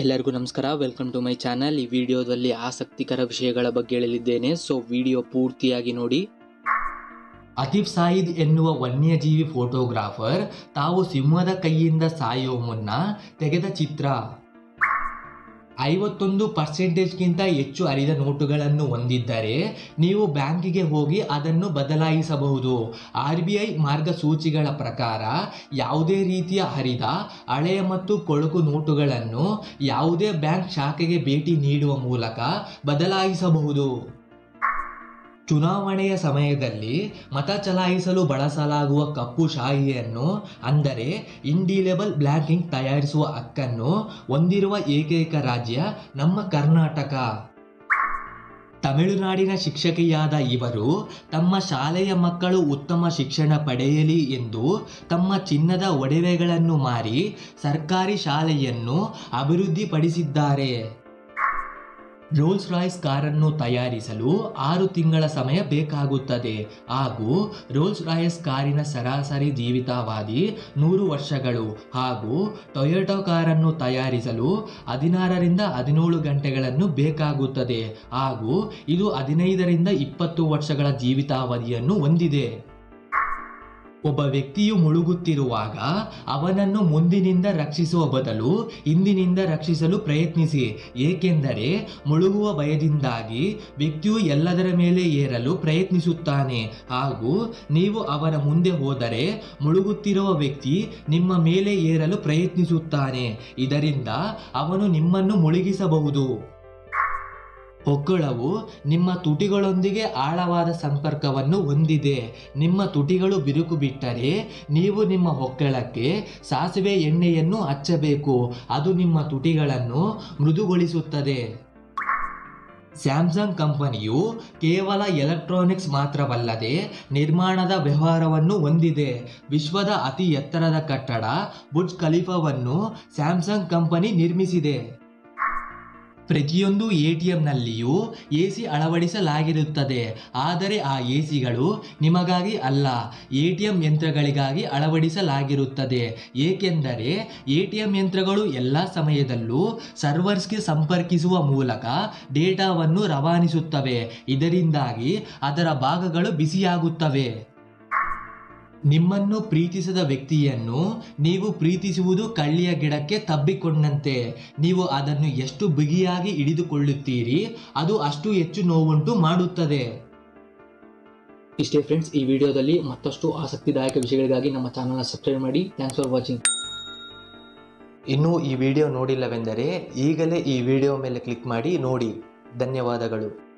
ಎಲ್ಲರಿಗೂ ನಮಸ್ಕಾರ welcome to my channel ಈ ವಿಡಿಯೋದಲ್ಲಿ ಆಸಕ್ತಿಕರ ವಿಷಯಗಳ ಬಗ್ಗೆ ಹೇಳಲಿದ್ದೇನೆ ಸೊ ವಿಡಿಯೋ ಪೂರ್ತಿಯಾಗಿ ನೋಡಿ ಅತೀಫ್ ಸಾಯಿದ್ ಎನ್ನುವ ವನ್ಯಜೀವಿ ಫೋಟೋಗ್ರಾಫರ್ ತಾವು ಸಿಂಹದ ಕೈಯಿಂದ ಸಾಯುವ ಮುನ್ನ ತೆಗೆದ ಚಿತ್ರ ಐವತ್ತೊಂದು ಪರ್ಸೆಂಟೇಜ್ಗಿಂತ ಹೆಚ್ಚು ಹರಿದ ನೋಟುಗಳನ್ನು ಹೊಂದಿದ್ದರೆ ನೀವು ಬ್ಯಾಂಕಿಗೆ ಹೋಗಿ ಅದನ್ನು ಬದಲಾಯಿಸಬಹುದು ಆರ್ ಬಿ ಐ ಮಾರ್ಗಸೂಚಿಗಳ ಪ್ರಕಾರ ಯಾವುದೇ ರೀತಿಯ ಹರಿದ ಹಳೆಯ ಮತ್ತು ಕೊಳಕು ನೋಟುಗಳನ್ನು ಯಾವುದೇ ಬ್ಯಾಂಕ್ ಶಾಖೆಗೆ ಭೇಟಿ ನೀಡುವ ಮೂಲಕ ಬದಲಾಯಿಸಬಹುದು ಚುನಾವಣೆಯ ಸಮಯದಲ್ಲಿ ಮತ ಚಲಾಯಿಸಲು ಬಳಸಲಾಗುವ ಕಪ್ಪು ಶಾಹಿಯನ್ನು ಅಂದರೆ ಇಂಡಿಲೇಬಲ್ ಬ್ಲ್ಯಾಂಕಿಂಗ್ ತಯಾರಿಸುವ ಹಕ್ಕನ್ನು ಹೊಂದಿರುವ ಏಕೈಕ ರಾಜ್ಯ ನಮ್ಮ ಕರ್ನಾಟಕ ತಮಿಳುನಾಡಿನ ಶಿಕ್ಷಕಿಯಾದ ಇವರು ತಮ್ಮ ಶಾಲೆಯ ಮಕ್ಕಳು ಉತ್ತಮ ಶಿಕ್ಷಣ ಪಡೆಯಲಿ ಎಂದು ತಮ್ಮ ಚಿನ್ನದ ಒಡವೆಗಳನ್ನು ಮಾರಿ ಸರ್ಕಾರಿ ಶಾಲೆಯನ್ನು ಅಭಿವೃದ್ಧಿಪಡಿಸಿದ್ದಾರೆ ರೋಲ್ಸ್ ರಾಯ್ಸ್ ಕಾರನ್ನು ತಯಾರಿಸಲು ಆರು ತಿಂಗಳ ಸಮಯ ಬೇಕಾಗುತ್ತದೆ ಹಾಗೂ ರೋಲ್ಸ್ ರಾಯ್ಸ್ ಕಾರಿನ ಸರಾಸರಿ ಜೀವಿತಾವಧಿ ನೂರು ವರ್ಷಗಳು ಹಾಗೂ ಟೊಯೋಟೋ ಕಾರನ್ನು ತಯಾರಿಸಲು ಹದಿನಾರರಿಂದ ಹದಿನೇಳು ಗಂಟೆಗಳನ್ನು ಬೇಕಾಗುತ್ತದೆ ಹಾಗೂ ಇದು ಹದಿನೈದರಿಂದ ಇಪ್ಪತ್ತು ವರ್ಷಗಳ ಜೀವಿತಾವಧಿಯನ್ನು ಹೊಂದಿದೆ ಒಬ್ಬ ವ್ಯಕ್ತಿಯು ಮುಳುಗುತ್ತಿರುವಾಗ ಅವನನ್ನು ಮುಂದಿನಿಂದ ರಕ್ಷಿಸುವ ಬದಲು ಹಿಂದಿನಿಂದ ರಕ್ಷಿಸಲು ಪ್ರಯತ್ನಿಸಿ ಏಕೆಂದರೆ ಮುಳುಗುವ ಭಯದಿಂದಾಗಿ ವ್ಯಕ್ತಿಯು ಎಲ್ಲದರ ಮೇಲೆ ಏರಲು ಪ್ರಯತ್ನಿಸುತ್ತಾನೆ ಹಾಗೂ ನೀವು ಅವನ ಮುಂದೆ ಹೋದರೆ ಮುಳುಗುತ್ತಿರುವ ವ್ಯಕ್ತಿ ನಿಮ್ಮ ಮೇಲೆ ಏರಲು ಪ್ರಯತ್ನಿಸುತ್ತಾನೆ ಇದರಿಂದ ಅವನು ನಿಮ್ಮನ್ನು ಮುಳುಗಿಸಬಹುದು ಹೊಕ್ಕಳವು ನಿಮ್ಮ ತುಟಿಗಳೊಂದಿಗೆ ಆಳವಾದ ಸಂಪರ್ಕವನ್ನು ಹೊಂದಿದೆ ನಿಮ್ಮ ತುಟಿಗಳು ಬಿರುಕು ಬಿಟ್ಟರೆ ನೀವು ನಿಮ್ಮ ಹೊಕ್ಕಳಕ್ಕೆ ಸಾಸಿವೆ ಎಣ್ಣೆಯನ್ನು ಹಚ್ಚಬೇಕು ಅದು ನಿಮ್ಮ ತುಟಿಗಳನ್ನು ಮೃದುಗೊಳಿಸುತ್ತದೆ ಸ್ಯಾಮ್ಸಂಗ್ ಕಂಪನಿಯು ಕೇವಲ ಎಲೆಕ್ಟ್ರಾನಿಕ್ಸ್ ಮಾತ್ರವಲ್ಲದೆ ನಿರ್ಮಾಣದ ವ್ಯವಹಾರವನ್ನು ಹೊಂದಿದೆ ವಿಶ್ವದ ಅತಿ ಎತ್ತರದ ಕಟ್ಟಡ ಬುರ್ಜ್ ಖಲೀಫಾವನ್ನು ಸ್ಯಾಮ್ಸಂಗ್ ಕಂಪನಿ ನಿರ್ಮಿಸಿದೆ ಪ್ರತಿಯೊಂದು ಎ ಟಿ ಎಂನಲ್ಲಿಯೂ ಎ ಸಿ ಅಳವಡಿಸಲಾಗಿರುತ್ತದೆ ಆದರೆ ಆ ಎ ಸಿಗಳು ನಿಮಗಾಗಿ ಅಲ್ಲ ಎ ಟಿ ಎಂ ಯಂತ್ರಗಳಿಗಾಗಿ ಅಳವಡಿಸಲಾಗಿರುತ್ತದೆ ಏಕೆಂದರೆ ಎ ಟಿ ಎಂ ಯಂತ್ರಗಳು ಎಲ್ಲ ಸಮಯದಲ್ಲೂ ಸರ್ವರ್ಸ್ಗೆ ಸಂಪರ್ಕಿಸುವ ಮೂಲಕ ಡೇಟಾವನ್ನು ರವಾನಿಸುತ್ತವೆ ಇದರಿಂದಾಗಿ ಅದರ ಭಾಗಗಳು ಬಿಸಿಯಾಗುತ್ತವೆ ನಿಮ್ಮನ್ನು ಪ್ರೀತಿಸದ ವ್ಯಕ್ತಿಯನ್ನು ನೀವು ಪ್ರೀತಿಸುವುದು ಕಳ್ಳಿಯ ಗಿಡಕ್ಕೆ ತಬ್ಬಿಕೊಂಡಂತೆ ನೀವು ಅದನ್ನು ಎಷ್ಟು ಬಿಗಿಯಾಗಿ ಹಿಡಿದುಕೊಳ್ಳುತ್ತೀರಿ ಅದು ಅಷ್ಟು ಹೆಚ್ಚು ನೋವುಂಟು ಮಾಡುತ್ತದೆ ಇಷ್ಟೇ ಫ್ರೆಂಡ್ಸ್ ಈ ವಿಡಿಯೋದಲ್ಲಿ ಮತ್ತಷ್ಟು ಆಸಕ್ತಿದಾಯಕ ವಿಷಯಗಳಿಗಾಗಿ ನಮ್ಮ ಚಾನಲ್ನ ಸಬ್ಸ್ಕ್ರೈಬ್ ಮಾಡಿ ಥ್ಯಾಂಕ್ಸ್ ಫಾರ್ ವಾಚಿಂಗ್ ಇನ್ನೂ ಈ ವಿಡಿಯೋ ನೋಡಿಲ್ಲವೆಂದರೆ ಈಗಲೇ ಈ ವಿಡಿಯೋ ಮೇಲೆ ಕ್ಲಿಕ್ ಮಾಡಿ ನೋಡಿ ಧನ್ಯವಾದಗಳು